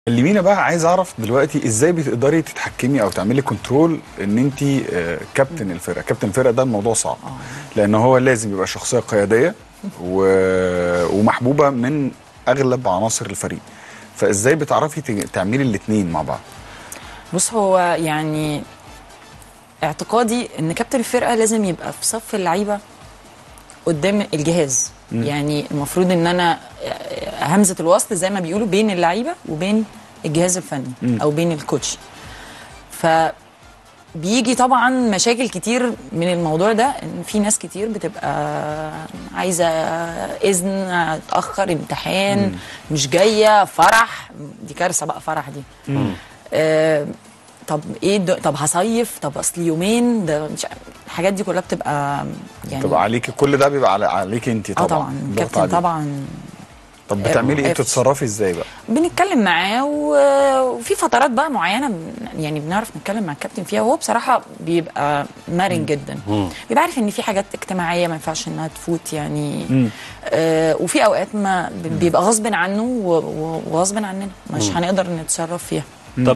كلمينا بقى عايز اعرف دلوقتي ازاي بتقدري تتحكمي او تعملي كنترول ان انت آه، كابتن الفرقه كابتن الفرقه ده الموضوع صعب لان هو لازم يبقى شخصيه قياديه و... ومحبوبه من اغلب عناصر الفريق فازاي بتعرفي ت- تعملي الاثنين مع بعض بص هو يعني اعتقادي ان كابتن الفرقه لازم يبقى في صف اللعيبه قدام الجهاز يعني المفروض ان انا همزه الوصل زي ما بيقولوا بين اللعيبه وبين الجهاز الفني او بين الكوتش ف بيجي طبعا مشاكل كتير من الموضوع ده ان في ناس كتير بتبقى عايزه اذن اتاخر امتحان مش جايه فرح دي كارثه بقى فرح دي آه طب ايه ده طب هصيف طب اصل يومين ده مش الحاجات دي كلها بتبقى يعني طب عليكي كل ده بيبقى على عليكي انت اه طبعا طبعا ضغط الكابتن عليك. طبعا طب بتعملي ايه آه، بتتصرفي ازاي بقى بنتكلم معاه و- وفي فترات بقى معينه بن- يعني بنعرف نتكلم مع الكابتن فيها وهو بصراحه بيبقى مرن جدا بيبقى عارف ان في حاجات اجتماعيه ما ينفعش انها تفوت يعني آه وفي اوقات ما بيبقى غصب عنه و- و- وغصب عننا مش هنقدر نتصرف فيها